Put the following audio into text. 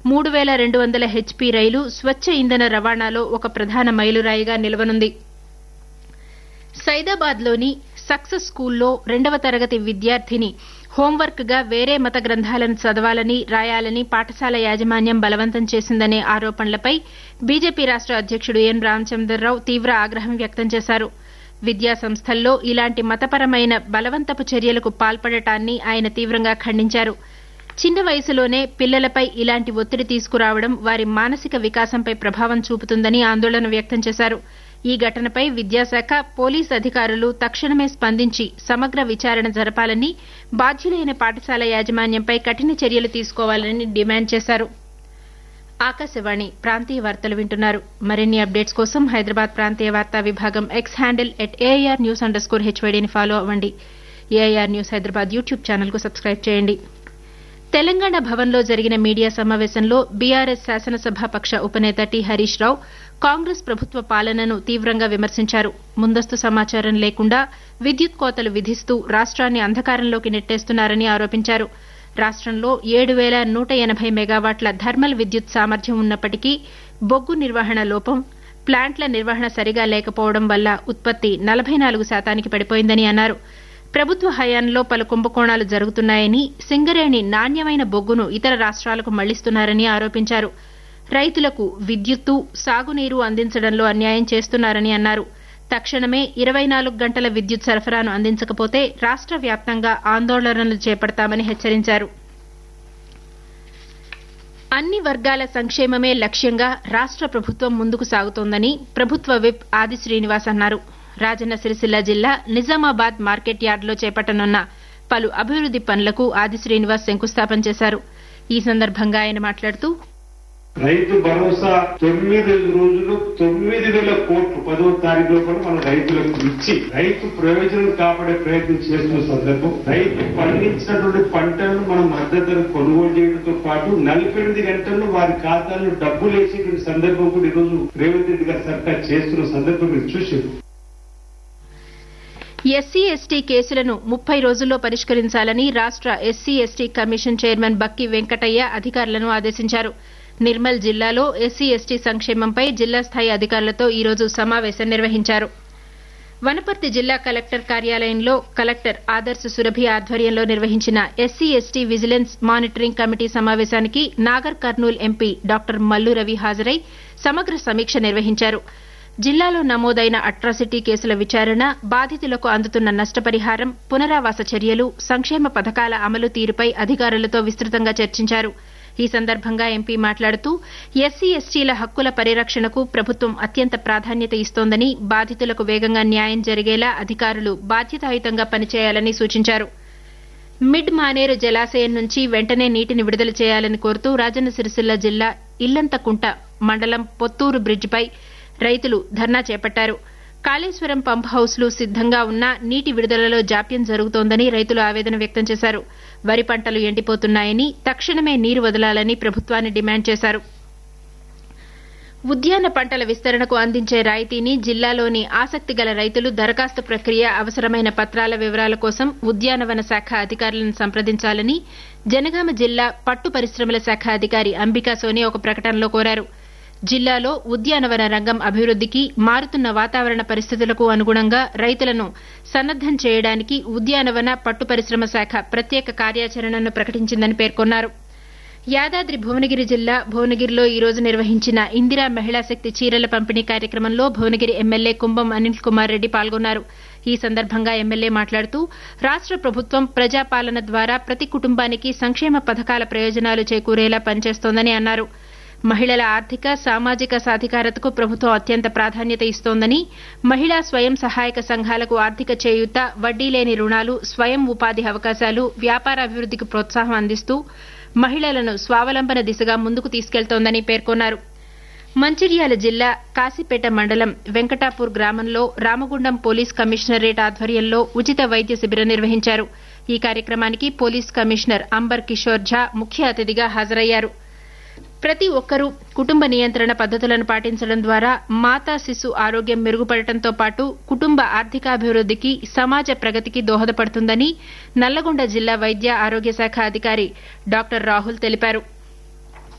మూడు వేల రెండు వందల హెచ్పీ రైలు స్వచ్ఛ ఇంధన రవాణాలో ఒక ప్రధాన మైలురాయిగా నిలవనుంది సైదాబాద్లోని సక్సెస్ స్కూల్లో రెండవ తరగతి విద్యార్థిని హోంవర్క్ గా వేరే మత గ్రంథాలను చదవాలని రాయాలని పాఠశాల యాజమాన్యం బలవంతం చేసిందనే ఆరోపణలపై బీజేపీ రాష్ట అధ్యకుడు ఎన్ రామచంద్రరావు తీవ్ర ఆగ్రహం వ్యక్తం చేశారు విద్యా సంస్థల్లో ఇలాంటి మతపరమైన బలవంతపు చర్యలకు పాల్పడటాన్ని ఆయన తీవ్రంగా ఖండించారు చిన్న వయసులోనే పిల్లలపై ఇలాంటి ఒత్తిడి తీసుకురావడం వారి మానసిక వికాసంపై ప్రభావం చూపుతుందని ఆందోళన వ్యక్తం చేశారు ఈ ఘటనపై విద్యాశాఖ పోలీస్ అధికారులు తక్షణమే స్పందించి సమగ్ర విచారణ జరపాలని బాధ్యులైన పాఠశాల యాజమాన్యంపై కఠిన చర్యలు తీసుకోవాలని డిమాండ్ చేశారు ఆకాశవాణి ప్రాంతీయ వార్తలు వింటున్నారు మరిన్ని అప్డేట్స్ కోసం హైదరాబాద్ ప్రాంతీయ వార్తా విభాగం X handle at AIR news under score హెచ్వైడీని ఫాలో అవ్వండి AIR news Hyderabad YouTube channel కు సబ్స్క్రైబ్ చేయండి తెలంగాణ భవన్లో జరిగిన మీడియా సమావేశంలో బీఆర్ఎస్ శాసనసభాపక్ష ఉపనేత టి హరీష్ రావు కాంగ్రెస్ ప్రభుత్వ పాలనను తీవ్రంగా విమర్శించారు ముందస్తు సమాచారం లేకుండా విద్యుత్ కోతలు విధిస్తూ రాష్ట్రాన్ని అంధకారంలోకి నెట్టేస్తున్నారని ఆరోపించారు రాష్ట్రంలో ఏడు వేల నూట ఎనబై మెగావాట్ల థర్మల్ విద్యుత్ సామర్థ్యం ఉన్నప్పటికీ బొగ్గు నిర్వహణ లోపం ప్లాంట్ల నిర్వహణ సరిగా లేకపోవడం వల్ల ఉత్పత్తి నలభై నాలుగు శాతానికి పడిపోయిందని అన్నారు ప్రభుత్వ హయాంలో పలు కుంభకోణాలు జరుగుతున్నాయని సింగరేణి నాణ్యమైన బొగ్గును ఇతర రాష్ట్రాలకు మళ్లిస్తున్నారని ఆరోపించారు రైతులకు విద్యుత్తు సాగునీరు అందించడంలో అన్యాయం చేస్తున్నారని అన్నారు తక్షణమే ఇరవై నాలుగు గంటల విద్యుత్ సరఫరాను అందించకపోతే రాష్ట్ర వ్యాప్తంగా ఆందోళనలు చేపడతామని హెచ్చరించారు అన్ని వర్గాల సంక్షేమమే లక్ష్యంగా రాష్ట్ర ప్రభుత్వం ముందుకు సాగుతోందని ప్రభుత్వ విప్ ఆది శ్రీనివాస్ అన్నారు రాజన్న సిరిసిల్ల జిల్లా నిజామాబాద్ మార్కెట్ యార్డులో చేపట్టనున్న పలు అభివృద్ది పనులకు ఆది శ్రీనివాస్ శంకుస్థాపన చేశారు ఈ సందర్భంగా ఆయన మాట్లాడుతూ రైతు భరోసా తొమ్మిది రోజులు తొమ్మిది వేల కోట్లు పదో తారీఖు లోపల మనం రైతులకు ఇచ్చి రైతు ప్రయోజనం కాపాడే ప్రయత్నం చేస్తున్న సందర్భం రైతు పండించినటువంటి పంటలను మనం మద్దతు ధరకు కొనుగోలు చేయడంతో పాటు నలభై ఎనిమిది గంటల్లో వారి ఖాతాల్లో డబ్బులు వేసేటువంటి సందర్భం కూడా ఈరోజు రేవంత్ రెడ్డి గారి సర్కార్ చేస్తున్న సందర్భం మీరు చూసారు ఎస్సీ ఎస్టీ కేసులను ముప్పై రోజుల్లో పరిష్కరించాలని రాష్ట్ర SC ST commission chairman Bakki Venkataiah అధికారులను ఆదేశించారు నిర్మల్ జిల్లాలో ఎస్సీ ఎస్టీ సంక్షేమంపై జిల్లా స్థాయి అధికారులతో ఈ రోజు సమావేశం నిర్వహించారు వనపర్తి జిల్లా కలెక్టర్ కార్యాలయంలో కలెక్టర్ ఆదర్శ సురభి ఆధ్వర్యంలో నిర్వహించిన SC ST vigilance monitoring committee సమావేశానికి నాగర్ కర్నూల్ ఎంపీ డాక్టర్ మల్లు రవి హాజరై సమగ్ర సమీక్ష నిర్వహించారు జిల్లాలో నమోదైన అట్రాసిటీ కేసుల విచారణ బాధితులకు అందుతున్న నష్టపరిహారం పునరావాస చర్యలు సంక్షేమ పథకాల అమలు తీరుపై అధికారులతో విస్తృతంగా చర్చించారు ఈ సందర్భంగా ఎంపీ మాట్లాడుతూ ఎస్సీ ఎస్టీల హక్కుల పరిరక్షణకు ప్రభుత్వం అత్యంత ప్రాధాన్యత ఇస్తోందని బాధితులకు వేగంగా న్యాయం జరిగేలా అధికారులు బాధ్యతాయుతంగా పనిచేయాలని సూచించారు మిడ్ మానేరు జలాశయం నుంచి వెంటనే నీటిని విడుదల చేయాలని కోరుతూ రాజన్న సిరిసిల్ల జిల్లా ఇల్లంతకుంట మండలం పొత్తూరు బ్రిడ్జిపై రైతులు ధర్నా చేపట్టారు కాళేశ్వరం పంప్ హౌస్లు సిద్దంగా ఉన్నా నీటి విడుదలలో జాప్యం జరుగుతోందని రైతులు ఆవేదన వ్యక్తం చేశారు వరి పంటలు ఎండిపోతున్నాయని తక్షణమే నీరు వదలాలని ప్రభుత్వాన్ని డిమాండ్ చేశారు ఉద్యాన పంటల విస్తరణకు అందించే రాయితీని జిల్లాలోని ఆసక్తి గల రైతులు దరఖాస్తు ప్రక్రియ అవసరమైన పత్రాల వివరాల కోసం ఉద్యానవన శాఖ అధికారులను సంప్రదించాలని జనగామ జిల్లా పట్టు పరిశ్రమల శాఖ అధికారి అంబికా సోని ఒక ప్రకటనలో కోరారు జిల్లాలో ఉద్యానవన రంగం అభివృద్దికి మారుతున్న వాతావరణ పరిస్థితులకు అనుగుణంగా రైతులను సన్నద్దం చేయడానికి ఉద్యానవన పట్టు పరిశ్రమ శాఖ ప్రత్యేక కార్యాచరణను ప్రకటించిందని పేర్కొన్నారు యాదాద్రి భువనగిరి జిల్లా భువనగిరిలో ఈ రోజు నిర్వహించిన ఇందిరా మహిళా శక్తి చీరల పంపిణీ కార్యక్రమంలో భువనగిరి ఎమ్మెల్యే కుంభం అనిల్ కుమార్ రెడ్డి పాల్గొన్నారు ఈ సందర్భంగా ఎమ్మెల్యే మాట్లాడుతూ రాష్ట ప్రభుత్వం ప్రజాపాలన ద్వారా ప్రతి కుటుంబానికి సంక్షేమ పథకాల ప్రయోజనాలు చేకూరేలా పనిచేస్తోందని అన్నారు మహిళల ఆర్థిక సామాజిక సాధికారతకు ప్రభుత్వం అత్యంత ప్రాధాన్యత ఇస్తోందని మహిళా స్వయం సహాయక సంఘాలకు ఆర్థిక చేయూత వడ్డీ లేని రుణాలు స్వయం ఉపాధి అవకాశాలు వ్యాపారాభివృద్దికి ప్రోత్సాహం అందిస్తూ మహిళలను స్వావలంబన దిశగా ముందుకు తీసుకెళ్తోందని పేర్కొన్నారు మంచిర్యాల జిల్లా కాశీపేట మండలం వెంకటాపూర్ గ్రామంలో రామగుండం పోలీస్ కమిషనరేట్ ఆధ్వర్యంలో ఉచిత వైద్య శిబిరం నిర్వహించారు ఈ కార్యక్రమానికి పోలీస్ కమిషనర్ అంబర్ కిషోర్ ఝా ముఖ్య అతిథిగా హాజరయ్యారు ప్రతి ఒక్కరూ కుటుంబ నియంత్రణ పద్దతులను పాటించడం ద్వారా మాతా శిశు ఆరోగ్యం మెరుగుపడటంతో పాటు కుటుంబ ఆర్థికాభివృద్దికి సమాజ ప్రగతికి దోహదపడుతుందని నల్లగొండ జిల్లా వైద్య ఆరోగ్య శాఖ అధికారి డాక్టర్ రాహుల్ తెలిపారు